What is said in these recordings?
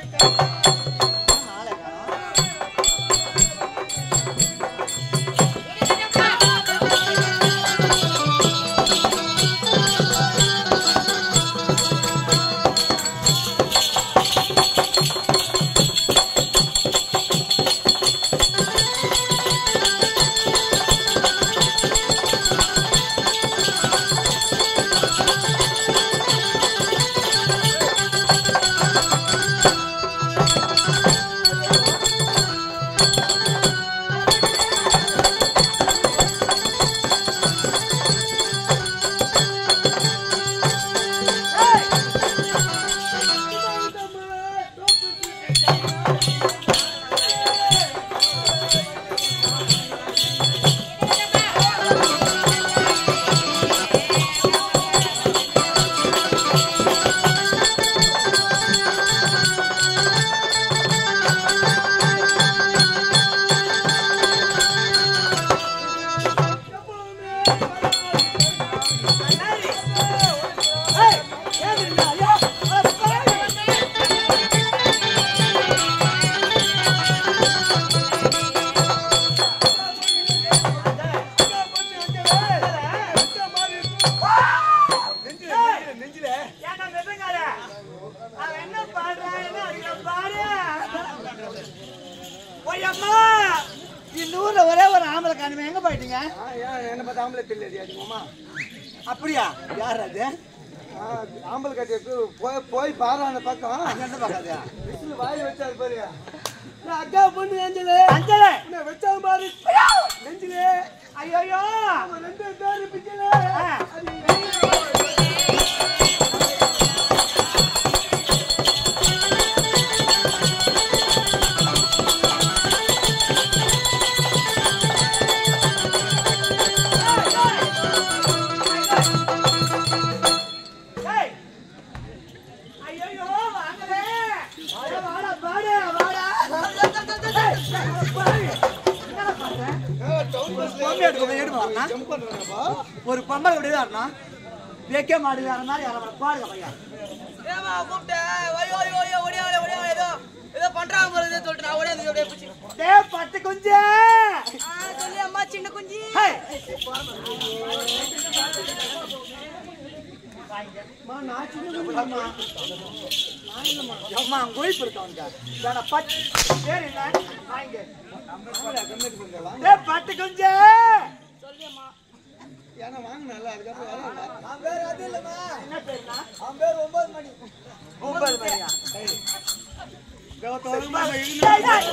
ஆளை காணோம். ஏய், ஏந்திரிடா, ஐயோ, அட பாவி. ஏன்டா மெதுங்காத? அவன் என்ன பாடுறான், என்ன அடிக்கிறான் பாரு. ஓய் அம்மா, இந்த ஊர்ல ஒரே ஒரு ஆம்பளை காணுமே எங்க போயிட்டீங்க என்ன பார்த்தா ஆம்பளை தெரியல அதிகமா அப்படியா யார் அது ஆம்பளை கட்டிட்டு போய் போய் பாரு அந்த பக்கம் எந்த பக்காது விசில் வாய் வச்சாரு பாரு நான் அக்கா பொண்ணு நெஞ்சிலே அஞ்சலே என்ன வச்சாங்க பாரு நெஞ்சிலே ஐயோ அவன் ரெண்டு பேரு பிச்சையில ஐயோ வாங்கலே வாடா வாடா பாடு வாடா பாரு. என்னடா பண்ற? பொம்மை எடுக்க எடுமா ஜம்ப் பண்றானப்பா ஒரு பொம்பளை இப்படி தான் இருக்கணும் வைக்க மாட்டேங்கிற மாதிரி யாரை பாருங்க பையன் ஏமா கூப்பிட்டேன் ஐயோ ஐயோ ஐயோ ஒடியாலே ஒடியாலே ஏதோ ஏதோ பண்றாங்க போல ஏதோ சொல்லிட்டு நான் ஓடியாந்து அப்படியே பிடிச்சி டே பத்து குஞ்சு ஆ சொல்லி அம்மா சின்ன குஞ்சி ஹே நான் சின்ன குழந்தைம்மா. அம்மா அங்க போய் இருக்கவங்க வேணா பத்து சரி வாங்க ஆமாடா, கம்மிட்டு பண்றலாம். டே பத்து குஞ்சு சொல்லி அம்மா ஏன்னா வாங்கினால அதுக்கப்புறம் வேலை இல்லை. அவன் பேர் அது இல்லம்மா என்ன பேருனா அவன் பேர் ஒன்பது மணி ஒன்பது மணியா கௌதம் டேய், டேய்.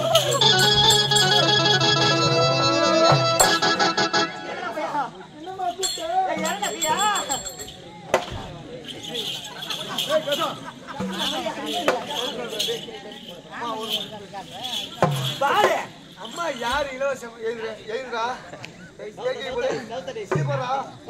என்னடா பையா? டேய், இறங்க பையா. பாரு அம்மா யார் இலவசம் எழுதுற எழுதுறா ஏகே போல சீப்பரா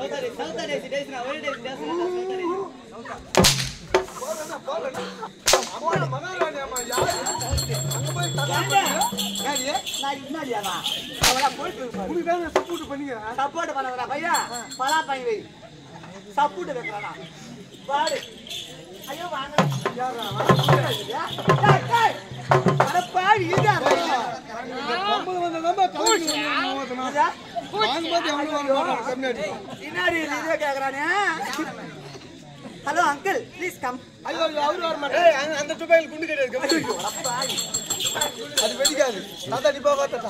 போறேன்னா போறேன்னா அம்மா மகாராணி அம்மா யார் அங்க போய் தள்ளி யாரு நான் இன்னாடியாவா அவளா போயிட்டு இருப்பாரு உனக்கு தான் சப்போர்ட் பண்ணிக்கிறேன் சப்போர்ட் பண்ணவரா பையா பலா பை வை சப்போர்ட் வைக்கிறானா பாரு ஐயோ வாங்க யாரா டேய், டேய். அட பாரு இதா ஐம்பது வந்து நம்ம தலைக்கு வாங்கணும் வாங்கும்போது எவ்வளவு வாங்குவாங்க கம்மியாடி பின்னாடி இதே கேக்குறானே ஹலோ அங்கிள் ப்ளீஸ் கம் ஐயோ அவரு வர மாட்டேன் அந்த துபாயில் குண்டு கிடையாது அது வெடிக்காது தாத்தா நீ போக தாத்தா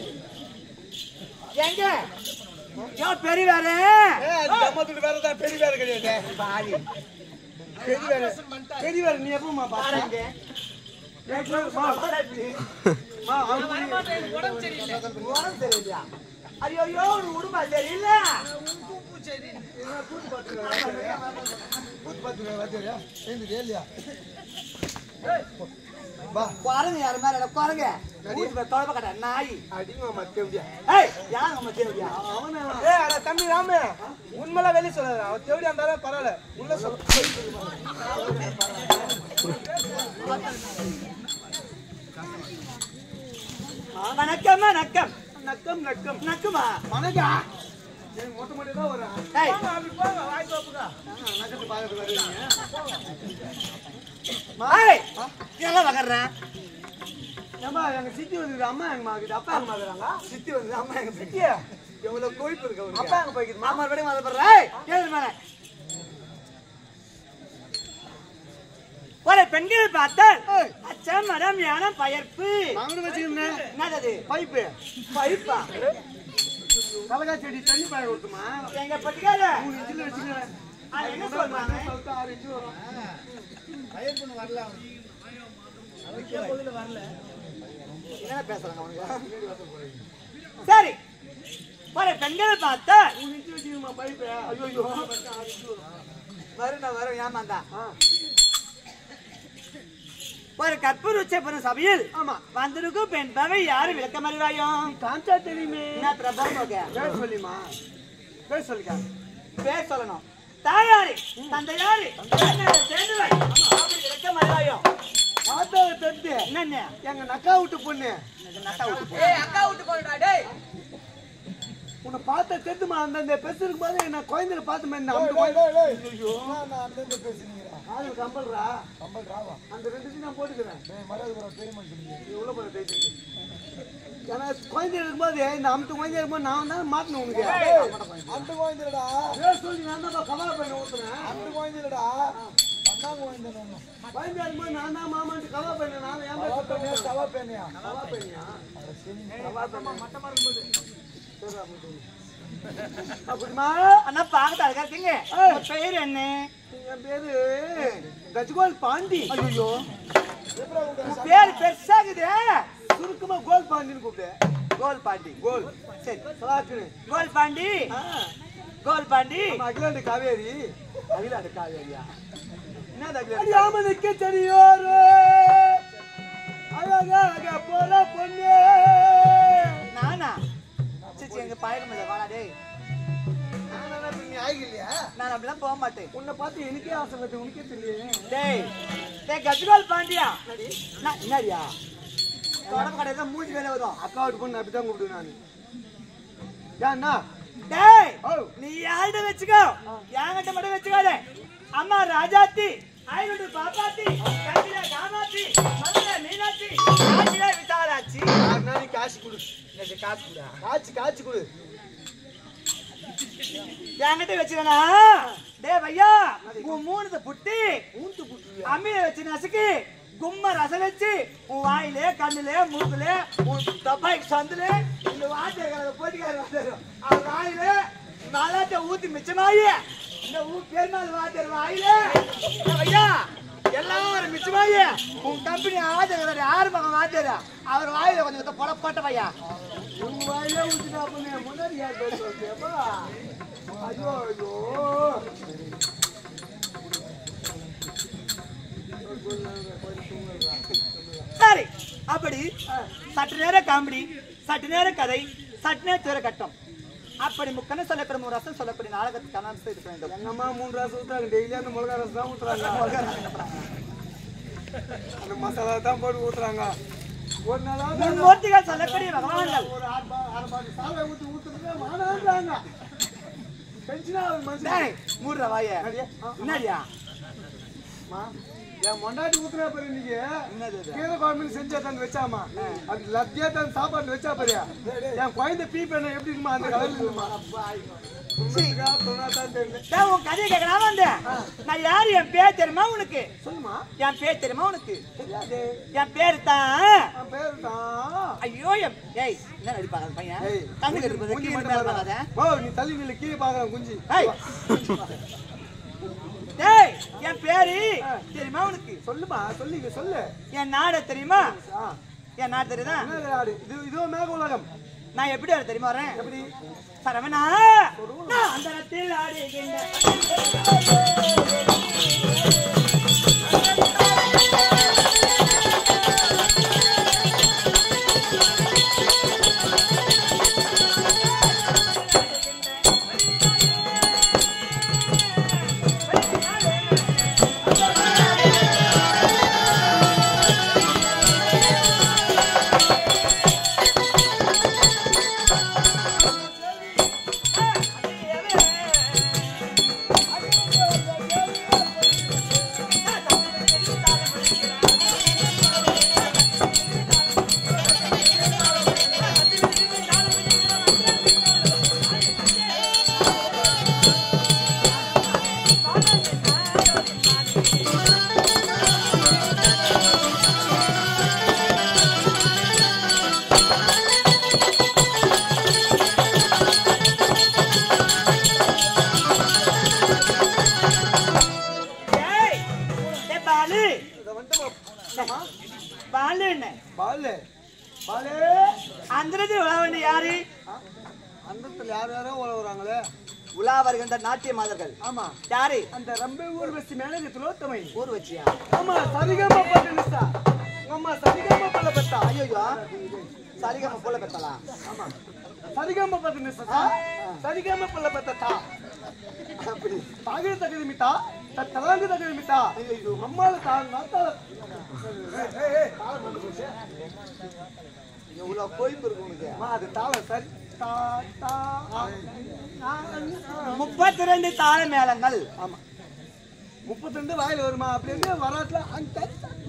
எங்க யோ பெரிய வேற ஏ அது நம்ம துண்டு வேற தான் பெரிய வேற கிடையாது பாரி பெரிய வேற பெரிய வேற நீ எப்பமா பாரு பாருங்க உடம்பு சரியில்லையா ஐயோ ஐயோ ஒரு உடம்பா சரியில்ல குரங்கு யாரு மேல குரங்க தொடப்ப கட்ட நாய் ஏய் யார் நம்ம தேவடியா தம்பி ராமே உண்மையில வெளியே சொல்லாத அவன் தேடி இருந்தாலும் பரவாயில்ல உள்ள சொல்ல வணக்கம் வணக்கம் நக்கம் நக்கம் நக்குமா வணக்கா மொட்டை மொட்டை தான் வரும் ஏய் அப்படி போங்க வாய் தோப்புக்கா நக்கத்து பார்க்கறது வருவீங்க ஏய், இதெல்லாம் வகர்றேன் ஏம்மா எங்க சித்தி வந்து அம்மா எங்க மாக்குது அப்பா எங்க மாக்குறாங்க சித்தி வந்து அம்மா எங்க பெட்டி சித்தியா எவ்வளவு கொழுப்பு இருக்கு அப்பா அவனுக்கு எங்க போய்க்குது மாமா மறுபடியும் மத போடுறேன் ஏழு மேல ஒரு பெண்கள் பார்த்தால் அச்சம் மரம் யானம் பயர்ப்பு மகன் வச்சுக்கிறேன் என்னது பைப்பு பைப்பா கலகா செடி தண்ணி பாய கொடுத்துமா எங்க பட்டிக்கார மூணு இன்ச்சில் வச்சுக்கிறேன் அது என்ன சொல்றாங்க சொல்லிட்டு ஆறு இன்ச்சு வரும் என்ன பேசுறாங்க அவங்க சரி ஒரு பெண்கள் பார்த்தால் மூணு இன்ச்சு வச்சுக்கணுமா பைப்பு ஐயோ வரும் நான் வரும் ஏமாந்தா ஆ ஒரு கற்பூர் உச்சபுரம் சபையில் ஆமா வந்திருக்கும் பெண் பவை யாரு விளக்கம் அறிவாயோ காமிச்சா தெரியுமே என்ன பிரபலம் ஓகே பேர் சொல்லிமா பேர் சொல்லிக்கா பேர் சொல்லணும் தாயாரு தந்தையாரு அண்ணன் சேர்ந்தவை அப்படி விளக்கம் அறிவாயோ ஆத்தாவை தெரிஞ்சு என்னென்ன எங்க நக்கா விட்டு பொண்ணு எனக்கு நட்டா விட்டு போ. ஏய் அக்கா விட்டு போடுறா டேய் உன்னை பார்த்த தெரிஞ்சுமா அந்த அந்த பெருசு இருக்கும்போது என்ன குழந்தைல பார்த்து மாதிரி அந்த ஐயோ காது கம்பல்ரா அந்த ரெண்டு நான் போட்டுக்கிறேன் நீ உள்ள போற பேசி ஏன்னா குழந்தை இருக்கும்போது இந்த அமுத்து குழந்தை இருக்கும்போது நான் தான் மாட்டணும் உனக்கு அந்த குழந்தைடா பேர் சொல்லி நான் தான் கமலா பையனை ஊத்துறேன் அந்த குழந்தைடா பன்னாங்க குழந்தை ஒண்ணு குழந்தை இருக்கும்போது நான் தான் மாமான்ட்டு கமலா பையனை நான் ஏன் பேர் சொல்றேன்? சவா பேனியா கமலா பையனா கமலா பையன் மட்டமா இருக்கும்போது சரி, அப்படி சொல்லு. அப்படிமா அண்ணா பார்க்க அழகா இருக்கீங்க ஏய். உங்க பேர் என்ன என் பேரு கஜ்கோல் பாண்டி ஐயோ பேர் பெருசாகுது சுருக்கமா கோல் பாண்டின்னு கூப்பிடு கோல் பாண்டி கோல் சரி சலாக்குன்னு கோல் பாண்டி ஆ, கோல் பாண்டி நம்ம அகிலாண்டு காவேரி அகிலாண்டு காவேரியா என்ன அகிலாண்டு அறியாமலுக்கு தெரியோரு அழகாக போல பொண்ணு நானா சிச்சி எங்க பழக்கம் இல்லை வாடா டேய் நீ ஆகலையா நான் அப்படிலாம் போக மாட்டேன் உன்னை பார்த்து எனக்கே ஆசை வருது உனக்கே தெரியல டேய் டேய் கஜ்வால் பாண்டியா நான் என்னடியா உடம்பு கடையில மூஞ்சி வேலை வரும் அக்கா விட்டு பொண்ணு அப்படிதான் கூப்பிடுவேன் நான் ஏன்னா டேய் ஓ. நீ யார்கிட்ட வச்சுக்கோ என்கிட்ட மட்டும் வச்சுக்காத அம்மா ராஜாத்தி ஐநூறு பாப்பாத்தி கட்டில காமாத்தி மதுரை மீனாட்சி காட்சியில விசாலாச்சி யாருன்னா நீ காசு கொடு எனக்கு காசு கூட காய்ச்சி காய்ச்சி கொடு என்கிட்ட வச்சுக்கனா டேய் பையா உன் மூணுத புட்டி ஊத்து புட்டு அம்மியில வச்சு நசுக்கி கும்ம ரசம் வச்சு உன் வாயிலே கண்ணுல மூக்குல உன் தப்பாய்க்கு சந்துல இந்த வாத்தியார போட்டிக்கார வாத்தியார் அவர் வாயில மலாட்ட ஊத்தி மிச்சமாயி இந்த ஊ பெருமாள் வாத்தியார் வாயில டேய் ஐயா எல்லாரும் மிச்சமாயி உன் கம்பெனி ஆதியார் யாரு மகன் வாத்தியார் அவர் வாயில கொஞ்சம் பொட போட்ட பையா உங்க வாயிலே ஊத்திட்டா பொண்ணு முன்னாடி யார் பேர் சொல்றேப்பா ஐயோ ஐயோ சரி அப்படி சற்று நேரம் காமெடி சற்று நேரம் கதை சற்று நேரம் துறை கட்டம் அப்படி முக்கன சொல்லக்கூடிய ஒரு ரசம் சொல்லக்கூடிய நாடகத்துக்கான அம்சம் இருக்க வேண்டும் எங்க அம்மா மூணு ரசம் ஊத்துறாங்க டெய்லி அந்த மிளகா ரசம் தான் ஊத்துறாங்க அந்த மசாலா தான் போட்டு ஊத்துறாங்க ஒரு நாளாவது அந்த- மும்மூர்த்திகள் சொல்லக்கூடிய பகவான்கள் ஒரு ஆறு பா- அரை பாட்டு சாலை ஊத்தி ஊத்துறதுக்கு மானான்றாங்க டென்ஷனா ஆகுது மனுஷன் டேய், மூடுற வாய என்னடியா அம்மா, என் மொண்டாட்டி ஊத்துறா பாரு இன்னைக்கு என்னது இது? கீரை குழம்பு செஞ்சா தந்து வச்சாமா அது லத்தியா தந்து சாப்பாடு வச்சா பாரியா என் குழந்தை பீ பண்ண எப்படி இருக்குமா அந்த கலர் இருக்குமா உண்மைக்கா சொன்னா தான் தெரியல டேய், உன் கதையை கேட்கலாம் வந்தேன் நான் யாரு என் பேர் தெரியுமா உனக்கு சொல்லுமா என் பேர் தெரியுமா உனக்கு தெரியாது என் பேர் தான் என் பேரு தான் ஐயோ என் ஏய் என்ன நடிப்பாங்க அந்த பையன் ஏய், கண்ணு கட்டுறது குஞ்சு கீழே மட்டும் மேல பாரு. பார்க்காத ஓ நீ தள்ளி நில்லு கீழே பாக்குறேன் குஞ்சு ஏய் டேய் என் பேரு தெரியுமா உனக்கு சொல்லுமா சொல்லு சொல்லு என் நாடு தெரியுமா ஆ, என் நாடு தெரியுதா என்ன ஆடு இது இதுவும் மேக உலகம் நான் எப்படி வர தெரியுமா வரேன் எப்படி சரவணா நான் அந்தரத்தில் ஆடுகின்ற ஆ பாலு பாலு அந்த இடத்துல உலா வேண்டிய யாரு அந்தத்துல யார் யாரோ உழவுறாங்களே உலா வருகின்ற நாட்டிய மாதர்கள் ஆமா யாரு அந்த ரம்பை ஊர்வசி மேனகு திலோத்தமை ஊர் வச்சியா ஆமா சரிகமா பட்டு நிசா ஆமா சரிகமா பல்ல பெத்தா ஐயோ சரிகம போல பெத்தலா ஆமா சரிகமா பட்டு நிசா சரிகமா பல்ல பெத்தா அப்படி தாகிர தகுதி மித்தா தலாங்கு தகுதி மித்தா அம்மால தான் நாத்தால எவ்வளவு கோயிப்பு இருக்கு உனக்கு அம்மா அது தாளம் சரி தா தா ஆ, ஆ, ஆ. முப்பத்தி ரெண்டு தாள மேளங்கள் ஆமா முப்பத்தி ரெண்டு வாயில் வருமா அப்படின்னு வராட்ல அந்த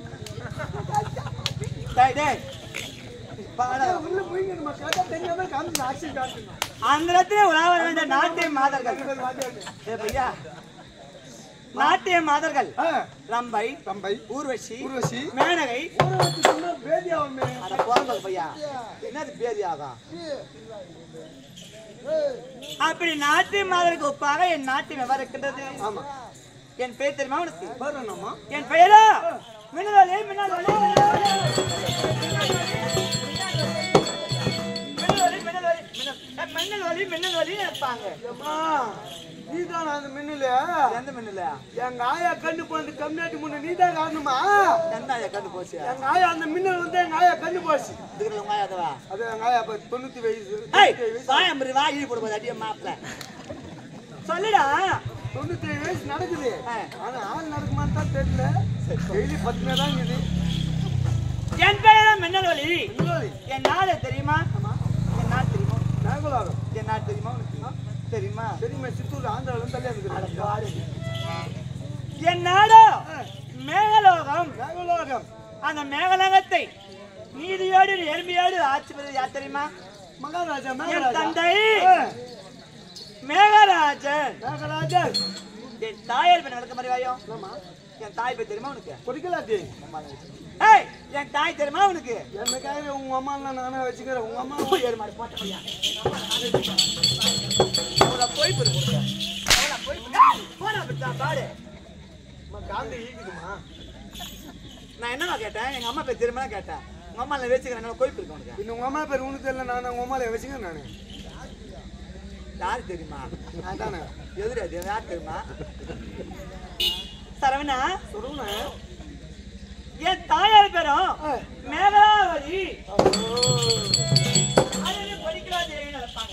டேய் டேய் பாட உள்ள போய் நம்ம கேட்டா தெரியாம காமிச்சு ஆக்ஷன் காட்டணும் அந்த இடத்துல உலா வர வேண்டிய நாட்டிய மாதர்கள் ஏ பையா நாட்டிய மாதர்கள் ஆ, ரம்பை தம்பை ஊர்வசி ஊர்வசி மேனகை ஊரை வச்சு சொன்னா பேதியாவுமே அட போறது பையா என்னது பேதி ஆகும் அப்படி நாட்டிய மாதருக்கு ஒப்பாக என் நாட்டியம் எவ்வாறு இருக்கின்றது ஆமா என் பெயர் தெரியுமா உனக்கு வரணுமா என் பெயரோ மின்னலொலி மின்னலொலி மின்னலொலி மின்னலொலி மின்னல் மின்னலொலி மின்னலொலி இருப்பாங்க அம்மா நீதான் அந்த மின்னல எந்த மின்னல எங்க ஆயா கண்ணு போந்து கம்மியாட்டி முன்ன நீதான் காரணமா என்ன ஐயா கண்டு போச்சு எங்க ஆயா அந்த மின்னல் வந்து எங்க ஆயா கண்ணு போச்சு இதுக்கு உங்க ஆயாதவா அது எங்க ஆயா இப்ப தொண்ணூத்தி வயசு ஏய் தொண்ணூத்தி வயசு வாய் அம்பரி வா இடி போடு போது அடிய மாப்பிள சொல்லுடா தொண்ணூத்தி ஏழு வயசு நடக்குது ஆ. ஆனா ஆள் நடக்குமான்னு தான் தெரியல டெய்லி பத்து நேரம் தான் இருக்குது என் பெயரோ மின்னலொலி மின்னலொலி. என் நாடு தெரியுமா என் நாடு தெரியுமா நாகலாரம் என் நாடு தெரியுமா உனக்கு தெரியுமா தெரியுமா சித்தூர் ஆந்திரால இருந்து தள்ளி இருக்குது பாரு. என் நாடோ மேகலோகம் நாகலாரம் அந்த மேகலோகத்தை நீதியோடு நேர்மையோடு ஆட்சி பெறுவது யார் தெரியுமா மகாராஜா என் மகாராஜா தந்தை ஆ, மேகராஜன் நாகராஜா என் தாயார் பேர் நடக்க மறிவாயோ ஆமா என் தாய் பேர் தெரியுமா உனக்கு கொடிக்கலாத்தி ஏய் என் தாய் தெரியுமா உனக்கு என்னக்காக உங்க அம்மா நானே வச்சுக்கிறேன் உங்க அம்மா போய் ஏறு மாடு போட்ட பையா அவளை போய் பெரு கொடுக்க அவளை போய் பெரு. போடா பிச்சா, பாடு அம்மா, காந்து ஈக்குதுமா நான் என்னமா கேட்டேன் எங்க அம்மா பேர் தெரியுமா கேட்டேன் உங்க அம்மா நான் வச்சுக்கிறேன் கோயில் இருக்கு உனக்கு இன்னும் உங்க அம்மா பேர் உனக்கு தெரியல நான் உங்க அம்மால வச்சுக்கிறேன் நானு யாரு தெரியுமா நான் தானே எதிரி அது யார் தெரியுமா சரவணா சொல்லுவேன் என் தாயார் பேரும் மேகலாவதி அது கொலிக்கிறா தேவின்னு நினைப்பாங்க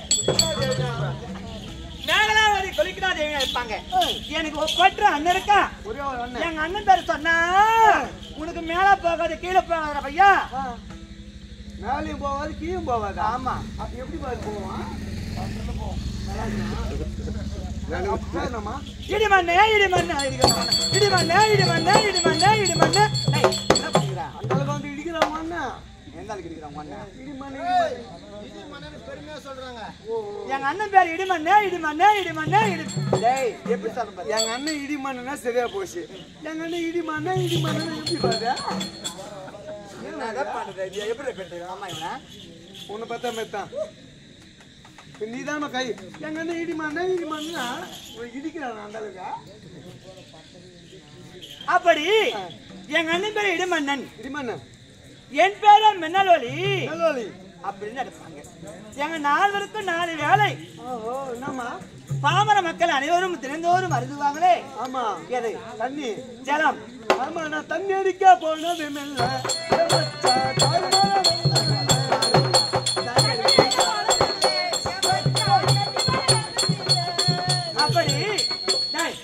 மேகலாவதி கொலிக்கிறா தேவின்னு நினைப்பாங்க எனக்கு ஒரு கொற்ற அண்ணன் இருக்கா ஒரே ஒரு அண்ணன் எங்க அண்ணன் பேர் சொன்னா உனக்கு மேல போகாது கீழே போகாத பையா ஆ. மேலேயும் போவாது கீழும் போவாது ஆமா அப்ப எப்படி பாரு போவான் என்னம்மா இடிமண்ணே இடிமண்ணே இடிமண்ணே இடிமண்ணே இடிமண்ணே இடிமண்ணே இடிமண்ணே டேய், என்ன பண்ணிக்கிறா அந்த அளவுக்கு வந்து இடிக்கிறாமா அண்ணன் எந்த ஆளுக்கு இடிக்கிறான் உங்க அண்ணன் இடிமணி எங்க அண்ணன் பேர் இடிமண்ணே இடிமண்ணே இடிமண்ணே இடி டேய் எப்படி சொல்ல பாரு எங்க அண்ணன் இடிமண்ணுனா சரியா போச்சு எங்க அண்ணன் இடிமண்ணா இடிமண்ணுனா எப்படி பாரு என்னதான் பண்றது இது எப்படி பெற்று ஆமா இவனா உன்னை பார்த்தா மெத்தான் நீ தானே கை எங்க அண்ணன் இடிமண்ணா இடிமண்ணுனா உனக்கு இடிக்கிறான் அந்த அளவுக்கு அப்படி எங்க அண்ணன் பேர் இடிமண்ணன் இடிமண்ணு என் பேரோ மின்னலொலி நல்லோலி அப்படின்னு எடுப்பாங்க எங்க நால்வருக்கும் நாலு வேலை ஓஹோ என்னம்மா பாமர மக்கள் அனைவரும் தினந்தோறும் அருந்துவாங்களே ஆமா எது தண்ணி ஜலம் ஆமா நான் தண்ணி அடிக்க போனது மெல்ல ஏ மச்சா, தாய்மாரா அப்படி டேய்,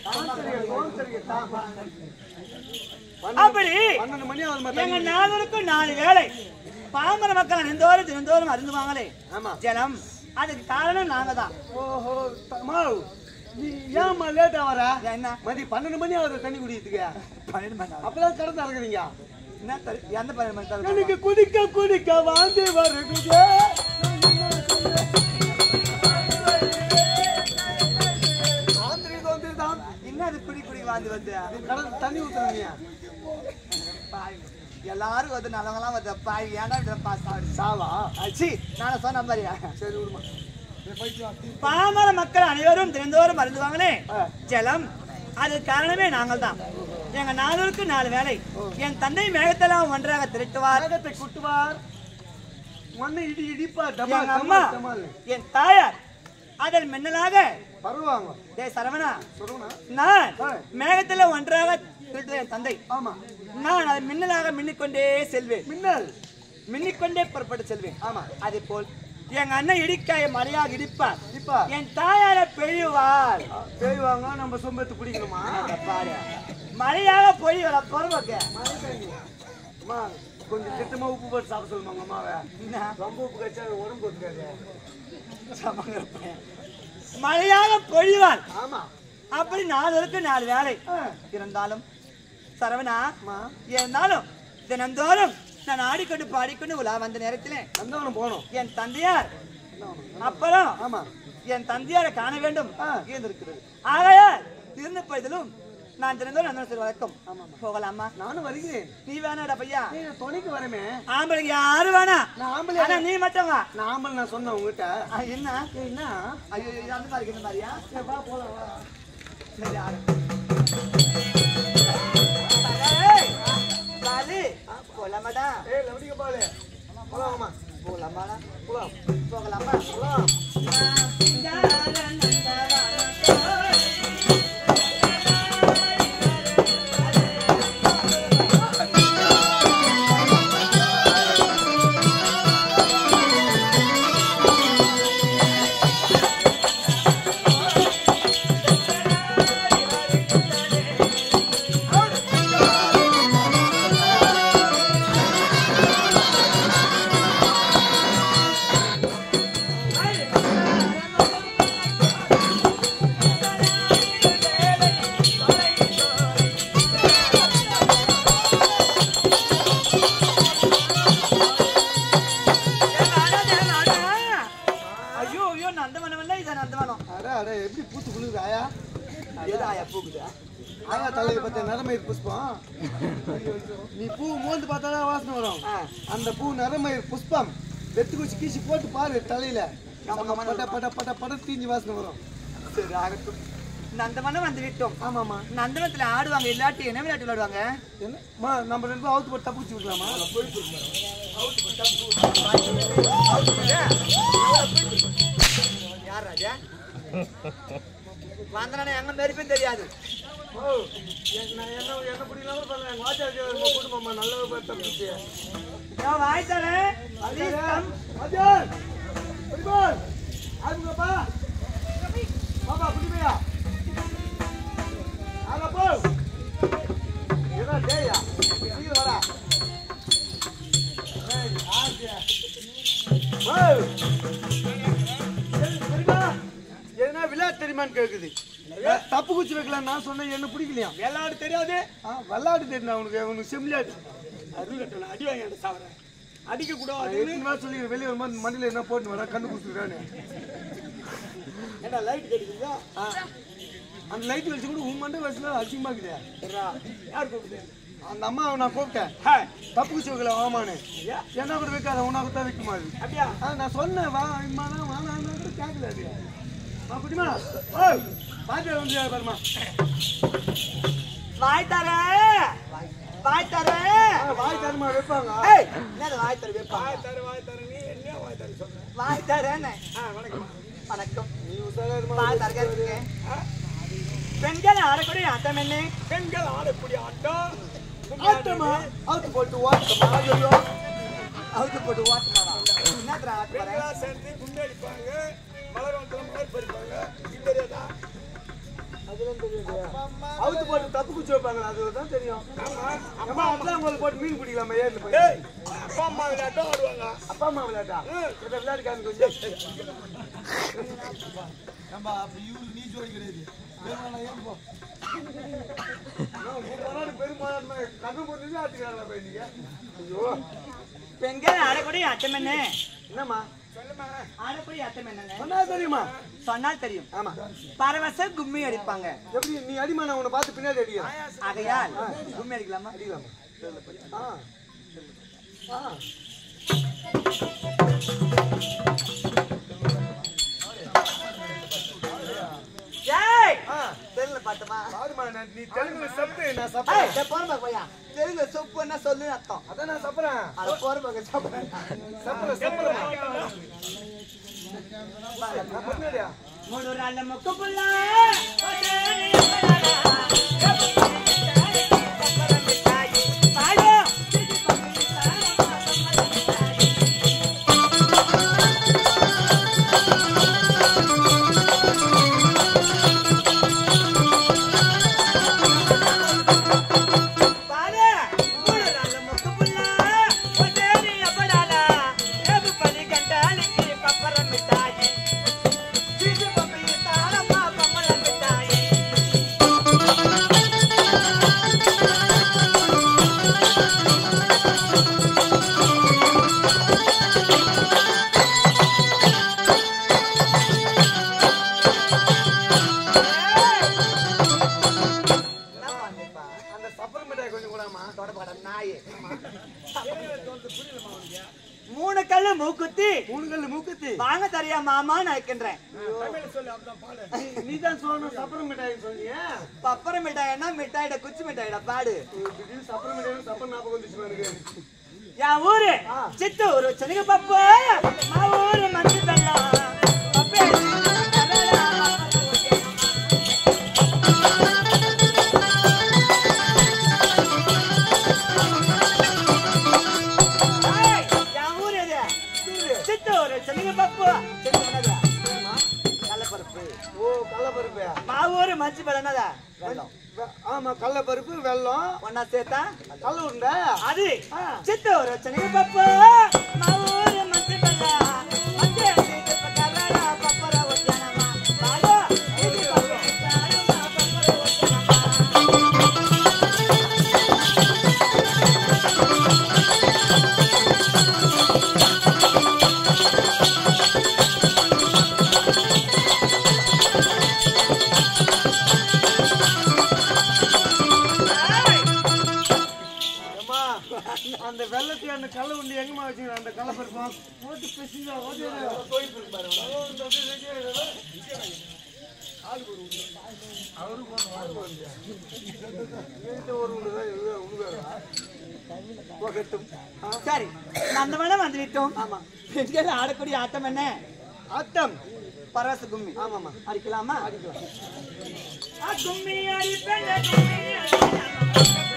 பன்னெண்டு அப்படி பன்னெண்டு மணி ஆகுது எங்க தண்ணி நால்வருக்கும் நாலு வேலை பாமர மக்கள் தினந்தோறும் தினந்தோறும் அருந்துவாங்களே ஆமா ஜலம் அதுக்கு காரணம் நாங்க தான் ஓஹோ தம்மா நீ ஏம்மா லேட்டா வர என்ன மதி பன்னெண்டு மணி ஆகுது தண்ணி குடிக்கிறதுக்கு பன்னெண்டு மணி நேரம். அப்பதான் கடை திறக்குறீங்க என்ன தரு- எந்த பன்னெண்டு மணி நேரம்? எனக்கு குடிக்க குடிக்க வாந்தி வருகுதே ஆந்திரிக்கு வந்துதான் என்ன அது குடி குடி வாந்தி வந்து கடல் தண்ணி ஊத்துறீங்க பாய். எல்லாரும் வந்து நல்லவங்களாம் வந்து பாய் ஏன்டா இப்படி பாஸ் ஆகுது சாவா அச்சி நான் சொன்ன மாதிரியா சரி விடுமா பாமர மக்கள் அனைவரும் தினந்தோறும் அருந்துவாங்களே ஆ. ஜலம் அது காரணமே நாங்கள் தான் எங்க நானூறுக்கு நாலு வேலை என் தந்தை மேகத்தெல்லாம் ஒன்றாக திரட்டுவார் மேகத்தை குட்டுவார் மண்ணை இடி இடிப்பா டமா எங்க அம்மா டமால் என் தாயார் அதில் மின்னலாக பருவாங்க டேய் சரவணா சொல்லுங்க நான் ஆ. மேகத்துல ஒன்றாக திரட்டுவேன் என் தந்தை ஆமா நான் அதை மின்னலாக மின்னிக்கொண்டே செல்வேன் மின்னல் மின்னிக்கொண்டே புறப்பட்டு செல்வேன் ஆமா அதே போல் எங்க அண்ணன் இடிக்காய மலையாக இடிப்பார் இப்பா என் தாயார பெய்யுவார் செய்வாங்க நம்ம சொம்பத்து குடிக்கணுமா அங்க பாரு மழையாக பொழிவர பொறுமக்க அம்மா கொஞ்சம் திட்டமா உப்பு போட்டு சாப்பிட சொல்லுவாங்க அம்மாவை என்ன ரொம்ப உப்பு கச்சா உடம்பு ஒத்துக்காது சமங்கிற பையன். மழையாக பொழிவார் ஆமா அப்படி நாலு நாலு வேலை ஆ. இருந்தாலும் சரவணா அம்மா இருந்தாலும் தினந்தோறும் நான் ஆடிக்கொண்டு பாடிக்கொண்டு உலா வந்த நேரத்தில் நந்தவனம் போனோம் என் தந்தையார் நந்தவனம். அப்புறம் ஆமா என் தந்தையாரை காண வேண்டும் ஆ. இருந்திருக்கிறது ஆகையால் இருந்த போதிலும் நான் தினந்தோறும் நந்தன சிறு வழக்கம் ஆமாம்மா. போகலாமா நானும் வருகிறேன் நீ வேணாடா பையா நீ நான் துணைக்கு வரமே ஆம்பளைக்கு யாரும் வேணா நான் ஆம்பளை ஆனா நீ மட்டும் வா நான் ஆம்பளை நான் சொன்னேன் உங்ககிட்ட ஆ, என்ன ஏய், என்ன ஐயோ இது அந்த மாதிரி இந்த மாதிரியா சரி, வா போலாம் வா சரி ஆடு ஏய், பாலு, போலாமாடா ஏய் லவடிக்க பாலு போலாம் அம்மா போலாமாடா போலாம் போகலாமா போலாம் ஐயோ ஐயோ நந்தவனம் இல்ல இதை நந்தவனம் அட அட எப்படி பூத்து குளிருது ஆயா எது ஆயா பூக்குதா ஆயா தலையில பார்த்த நரமயிர் புஷ்பம் நீ பூ மோந்து பார்த்தாதான் வாசனை வரும் அந்த பூ நரமயிர் புஷ்பம் வெத்து குச்சி கீசி போட்டு பாரு தலையில நம்ம பட்ட பட்ட பட்ட பட தீஞ்சு வாசனை வரும் சரி ஆகட்டும் நந்தவனம் வந்து விட்டோம் ஆமாமா நந்தவனத்துல ஆடுவாங்க இல்லாட்டி என்ன விளையாட்டு விளையாடுவாங்க என்ன மா நம்ம ரெண்டு பேரும் அவுத்து போட்டு தப்பிச்சு விடலாமா யார் ராஜா வந்தனா எங்க மெரிப்பும் தெரியாது ஓ என் நான் என்ன என்ன பிடிக்கலாம பண்ணல எங்க வாத்தியார் நம்ம குடும்பமா நல்ல பேர் தப்பிச்சு நான் வாய் தரேன் Please come. வாத்தியார் பிடிபால் ஆகுங்கப்பா பாப்பா பிடிமையா ஆக போ ஏதா டேயா சீக்கிரம் வரா ஏய் ஆசியா ஓ தெரியுமா என்ன விளையாட்டு தெரியுமான்னு கேக்குது தப்பு குச்சி வைக்கலாம் நான் சொன்னேன் என்ன பிடிக்கலையா விளையாடு தெரியாது ஆ விளையாட்டு தெரியும் உனக்கு உனக்கு செம்மிலாட்டு அது கட்டணும் அடி வாங்கி சாப்பிட்றேன் அடிக்க கூடாது எத்தனை நாள் சொல்லி வெளியே வரும்போது மண்டியில் என்ன போட்டு வரா கண்ணு குடிச்சுக்கிறான்னு ஏன்னா லைட் கிடைக்குதா அந்த லைட் வச்சு கூட உன் மண்டை வயசுல அசிங்கமா இருக்குது யார் கூப்பிடுது அந்த அம்மாவை நான் கூப்பிட்டேன் தப்பு குச்சி வைக்கல வாமான்னு என்ன கூட வைக்காத உனக்கு தான் வைக்குமா அது அப்படியா ஆ, நான் சொன்னேன் வா இம்மானா வானா கூட கேட்கல அது வா குட்டிமா ஓய் பாத்தியா வந்து பாருமா வாய் தரேன் வாய் தரேன் ஆ, வாய் தருமா வைப்பாங்க ஏய் என்னது வாய் தர வைப்பா வாய் தர வாய் தர நீ என்ன வாய் தர சொல்ற வாய் தரேன்னு வணக்கம் வணக்கம் நீ உசாரமா வாய் தரக இருக்கு பெண்கள் ஆடக்கூடிய ஆட்டம் என்ன பெண்கள் ஆடக்கூடிய ஆட்டம் ஆட்டமா அவுத்து போட்டு ஓட்டமா ஐயோ அவுத்து போட்டு ஓட்டமாடா என்னத்துல ஆட்டு வரேன் சேர்ந்து குண்டு அடிப்பாங்க மலர் வந்தோம் மலர் பறிப்பாங்க இது தெரியாதா அவுத்து போட்டு தப்பு குச்சி வைப்பாங்களா அதுதான் தெரியும் அம்மா அப்பா உங்களுக்கு போட்டு மீன் பிடிக்கலாமா ஏறில போய் அப்பா அம்மா விளையாட்டம் ஆடுவாங்க அப்பா அம்மா விளையாட்டா இதை விளையாட்டு காமி கொஞ்சம் நம்ம அப்படி இவரு நீ ஜோடி கிடையாது வேணும்னா ஏன் போ பெரும்பாலான கண்ணு போட்டு ஆட்டுக்கிறாங்களா போய் நீங்க ஐயோ பெண்கள் ஆடக்கூடிய ஆட்டம் என்ன என்னம்மா ஆடக்கூடிய ஆட்டம் என்னங்க சொன்னா தெரியுமா சொன்னால் தெரியும் ஆமா பரவச கும்மி அடிப்பாங்க எப்படி நீ அடிமா நான் உன்னை பார்த்து பின்னாடி அடிக்கிறேன் ஆகையால் கும்மி அடிக்கலாமா அடிக்கலாமா ஆ ஆ ஏய் ஆ தெரியல பாட்டுமா பாடுமா நான் நீ தெலுங்குல சப்பு நான் ஏய், சப்பறேன் டேய், போறமா பையா தெலுங்கு சொப்புன்னா சொல்லு அர்த்தம் அதான் நான் சப்பறேன் அட போறமா சாப்பிடுறேன் சப்பறேன் சப்பறேன் பின்னாடியா மூணு ராళ్ళ முக்கு புள்ள அந்த சப்பர் மிட்டாய் கொஞ்சம் கூடாமா மூணு கல்லு மூக்குத்தி மூணு கல்லு மூக்குத்தி வாங்க தரியா மாமான்னு இருக்கின்றேன் நீ தான் சொல்லணும் சப்பர் மிட்டாய் சொன்னீங்க பப்பர மிட்டாய்னா மிட்டாயிட குச்சி மிட்டாயிட பாடு திடீர்னு சப்பர் மிட்டாய் சப்பர் ஞாபகம் வந்துச்சு எனக்கு என் ஊரு சித்தூரு சென்னை பப்பு மா ஊரு மஞ்சு வெள்ளம் பப்பே, கரடா, ஏய், என் ஊரு இது. சித்தூரு சென்னை பப்பு சென்னை என்னது? கடலப்பருப்பு ஓ கடலப்பருப்பு மா ஊரு மஞ்சு வெள்ளம் என்னது? வெள்ளம் வெ- ஆமா கடலப்பருப்பு வெல்லம் ஒன்னா சேர்த்தா கல்ல உருண்டை அது చిత్తూరు శనగపప్పు మా ఊరు మంచి పిల్ల మంచి కర్రాడ పప్పర వచ్చానమ్మా బాగా ఇది పప్పు ఇస్తాను, మా పప్పర వచ్చానమ్మా. அம்மா அந்த வெள்ளத்தை அந்த கல்ல உருண்டை எங்கம்மா வச்சுக்கிறேன் அந்த கடலப்பருப்பு போட்டு பிசிங்க ஒரு உண்டு தான் போகட்டும் சரி நந்தவனம் வந்துவிட்டோம் ஆமா பெண்கள் ஆடக்கூடிய ஆட்டம் என்ன ஆட்டம் பரவச கும்மி ஆமாம்மா அடிக்கலாமா அடிக்கலாம் கும்மி அடி பெண்ணே, கும்மி அடி.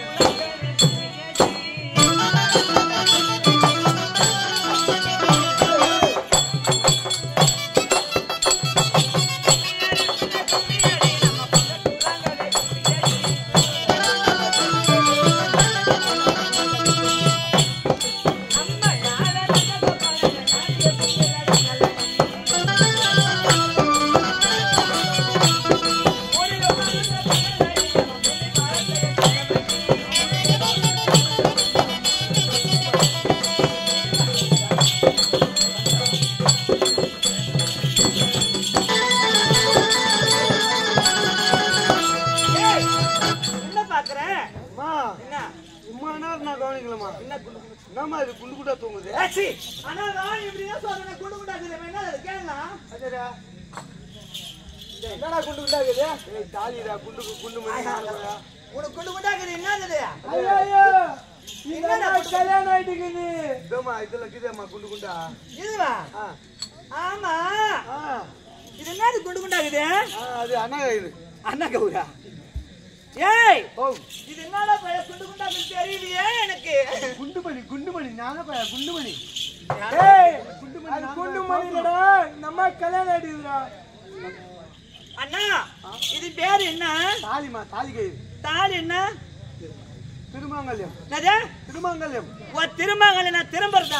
ஏய், என்ன பாக்குற அம்மா என்ன இம்மா நேரம் நான் கவனிக்கலம்மா என்ன குண்டு குண்டு என்னம்மா இது குண்டு குண்டா தூங்குது ஏச்சி, ஆனா நான் இப்படிதான் சொல்றேன், குண்டு குண்டாக்குது, வேணா அதை கேளலாம். அடடா. என்னடா குண்டு குண்டாக்குது ஏய் தாலிடா குண்டு குண்டு மணி உனக்கு குண்டு குண்டாக்குது, என்னது? ஐயோ என்னடா குண்டு- கல்யாணம் ஆயிட்டுக்குது இதோமா இதுல இருக்குதேம்மா குண்டு குண்டா இதுவா? ஆ ஆமா. ஆ இது என்னது குண்டு குண்டாக்குது? ஆ, அது அண்ணா இது அண்ணா கவுரா. ஏய், ஓ இது என்னடா பைய குண்டு குண்டாக்குது தெரியலையே எனக்கு. குண்டுமணி குண்டுமணி நானே பையன் குண்டுமணி ஏய், அது குண்டுமணிடா நம்ம கல்யாணம் ஆயிடுதுடா அண்ணா, இது பேரு என்ன தாலிமா தாலி கயிறு தாலி என்ன திருமாங்கல்யம் என்னது? திருமாங்கல்யம் உன் திருமகளை நான் திரும்புறதா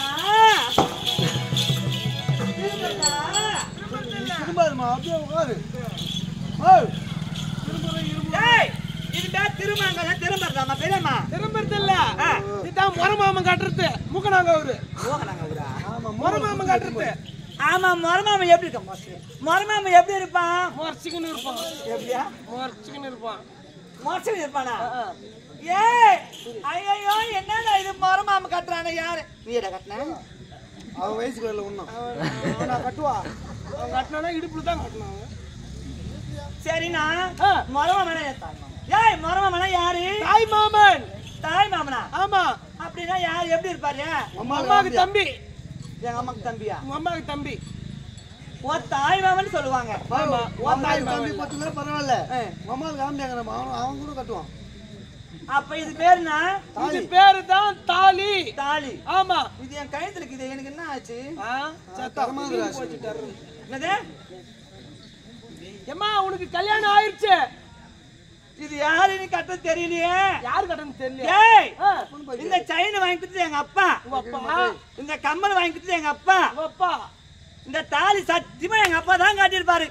திரும்புறதா திரும்பாதுமா அப்படியே உட்காரு ஓ திரும்புறேன் இரும்பு ஏய், இது பேர் திருமங்கலம் திரும்புறதாமா பெரியம்மா திரும்புறது இல்ல ஆ. இதுதான் முறமாமன் கட்டுறது மூக்கனாங்க அவரு மோகனாங்கவுரா ஆமா முறமாமன் கட்டுறது ஆமா மொரமாம எப்படி இருக்கான் மொரமாம எப்படி இருப்பான் முறைச்சிக்கின்னு இருப்பான் எப்படியா முறைச்சிக்கின்னு இருப்பான் மோசம் இருப்பானா ஏய் ஐயோ என்னடா இது மொரமாம கட்டுறானே யாரு நீ எடா கட்டின அவன் வயசுக்கு வரல ஒன்றும் அவன் கட்டுவா அவன் கட்டினா இடுப்புல தான் கட்டணும் சரிண்ணா ஆ. மரமமன ஏய் மரமமன யாரு தாய் மாமன் தாய் மாமனா ஆமா அப்படின்னா யார் எப்படி இருப்பாரு அம்மாவுக்கு தம்பி எங்க அம்மாக்கு தம்பியா உங்க அம்மாவுக்கு தம்பி ஓ தாய் மாமன் சொல்லுவாங்க ஆமா ஓ தாய் தம்பி மாமன் பத்து பேர் பரவாயில்ல ஆ. அம்மாவுக்கு காமிச்சாங்க நம்ம அவன் அவன் கூட கட்டுவான் அப்ப இது பேருனா இது பேரு தான் தாலி தாலி ஆமா இது என் கழுத்துல இருக்குது எனக்கு என்ன ஆச்சு போச்சுட்டாரு என்னது ஏம்மா உனக்கு கல்யாணம் ஆயிருச்சு இது யாருன்னு கட்ட தெரியலையே யாரு கட்டணும் தெரியல ஏய் ஆ, இந்த செயின் வாங்கி கொடுத்தது எங்க அப்பா உங்க அப்பா இந்த கம்மல் வாங்கி கொடுத்தது எங்க அப்பா உங்க அப்பா இந்த தாலி சத்தியமா எங்க அப்பா தான் காட்டியிருப்பாரு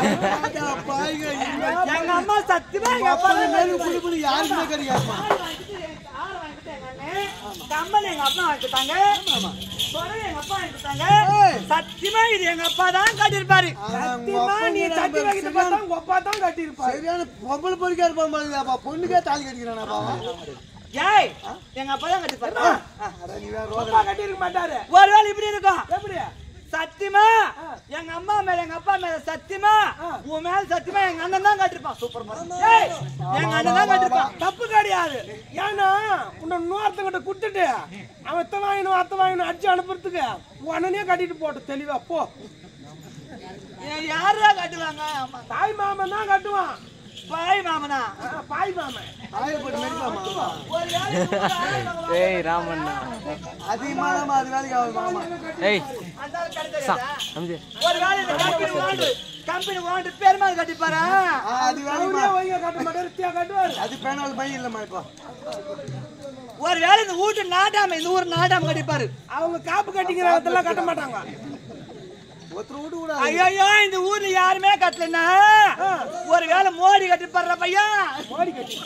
எங்க அம்மா சத்தியமா எங்க அப்பா தான் காட்டியிருப்பாரு. யாருக்குமே கிடையாதுமா ஆறு வாங்கிட்டு எங்க- ஆறு வாங்கிட்டு எங்க அண்ணன், கம்மல் எங்க அப்பா வாங்கிட்டாங்க சொடை எங்க அப்பா வாங்கிட்டாங்க சத்தியமா இது எங்க அப்பா தான் காட்டியிருப்பாரு சத்தியமா நீ தட்டி வைக்கிறத பார்த்தா உங்க அப்பா தான் கட்டியிருப்பாரு சரியான பொம்பளை பொறுக்கா இருப்பான் பாருங்கப்பா பொண்ணுக்கே தாலி கட்டிக்கிறானா ஏய் எங்க அப்பா தான் கட்டியிருப்பாரு ஆ. நீ வேற அப்பா கட்டியிருக்க மாட்டாரு ஒருவேளை இப்படி இருக்கும் எப்படி சத்தியமா எங்க அம்மா மேல எங்க அப்பா மேல சத்தியமா உன் மேல சத்தியமா எங்க அண்ணன் தான் கட்டிருப்பான் சூப்பர் ஏய் எங்க அண்ணன் தான் கட்டிருப்பான் தப்பு கிடையாது ஏன்னா உன்னை இன்னொருத்தங்கிட்ட கொடுத்துட்டு அவன் அத்தை வாங்கணும் அத்தை வாங்கணும் அடிச்சு அனுப்புறதுக்கு உன் அண்ணனே கட்டிட்டு போட்டு தெளிவா போ ஏய், யாருடா கட்டுவாங்க ஆமா. தாய் மாமன் தான் கட்டுவான் பாய் மாமனா ஆ, பாய் மாமன் ஒரு வேளை ஏய் ராமண்ணா அதிகமான அது வேலைக்கு ஆகுது மாமா ஏய் அந்த ஆள் கட்டுறாரா? அம்ஜி ஒரு வேளை இந்த கம்பெனி ஓண்டு கம்பெனி ஓண்டு பெருமாள் கட்டிப்பாரா அது வேலைக்கு வைங்க கட்ட மாட்டாரு கட்டுவாரு அது பேனால் பையன் இல்லம்மா இப்போ ஒரு வேளை இந்த வீட்டு நாட்டாம இந்த ஊர் நாட்டாம கட்டிப்பாரு அவங்க காப்பு கட்டிக்கிற இடத்துல கட்ட மாட்டாங்க ஒருத்தர் வீட்டு கூட ஐயோ இந்த ஊர்ல யாருமே கட்டலன்னா ஒரு வேளை மோடி கட்டிப்பாடுற பையன் மாடி கட்டி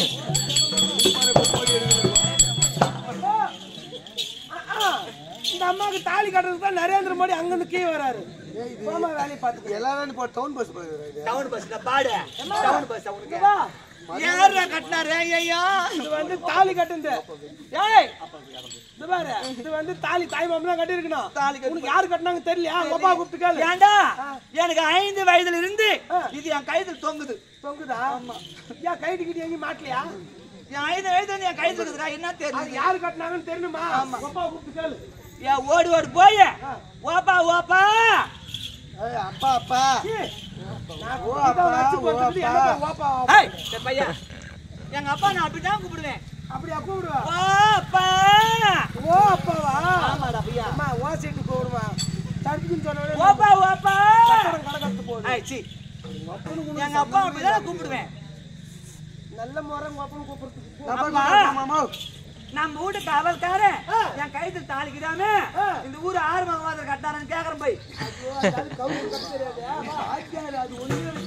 இந்த அம்மாவுக்கு தாலி கட்டுறதுக்கு தான் நரேந்திர மோடி அங்கிருந்து கீழே வராரு மாமா வேலையை பார்த்துட்டு எல்லாரும் இப்போ டவுன் பஸ் போயிருக்காரு டவுன் பஸ் பாடு டவுன் பஸ் அவனுக்கு யாரா கட்டினாரு ஐயோ இது வந்து தாலி கட்டுந்து ஏய் இது பாரு இது வந்து தாலி தாய் மாமன் தான் கட்டி இருக்கணும் தாலி கட்டு- உனக்கு யாரு கட்டினாங்க தெரியலையா உங்க அப்பா கூப்பிட்டு கேளு ஏண்டா எனக்கு ஐந்து வயதுல இருந்து இது என் கைதில் தொங்குது தொங்குதா ஏன் கைட்டு கிட்டி எங்கேயும் மாட்டலையா என் ஐந்து வயதுல இருந்து என் கைதில் இருக்குதுடா என்ன அது தெரியுது யாரு கட்டினாங்கன்னு தெரியணுமா உங்க அப்பா கூப்பிட்டு கேளு என் ஓடி ஓடி போய் ஓப்பா ஓப்பா அப்பா அப்பா நான் கூப்பிட்டா வச்சு போட்டுக்கிட்டு எனக்கு ஓப்பா ஏய், இந்த பையன் எங்க அப்பா நான் அப்படிதான் கூப்பிடுவேன் அப்படியா கூப்பிடுவா ஓப்பா ஓ அப்பாவா ஆமாடா பையா அம்மா ஓ சீட்டு கூப்பிடுமா தடுப்புன்னு சொன்ன ஓப்பா ஓப்பா கடக்கத்து போகுது ஏய், சீ. எங்க அப்பா அப்படிதான் கூப்பிடுவேன் நல்ல முறை உங்க அப்பனு கூப்பிடுறதுக்கு அப்பா, நம்ம வீட்டு காவல்காரன் என் கைது தாளிக்கிறாமே இந்த ஊர் ஆறு மகவாதர் கட்டாரன்னு கேக்குறேன் போய் அது ஒண்ணு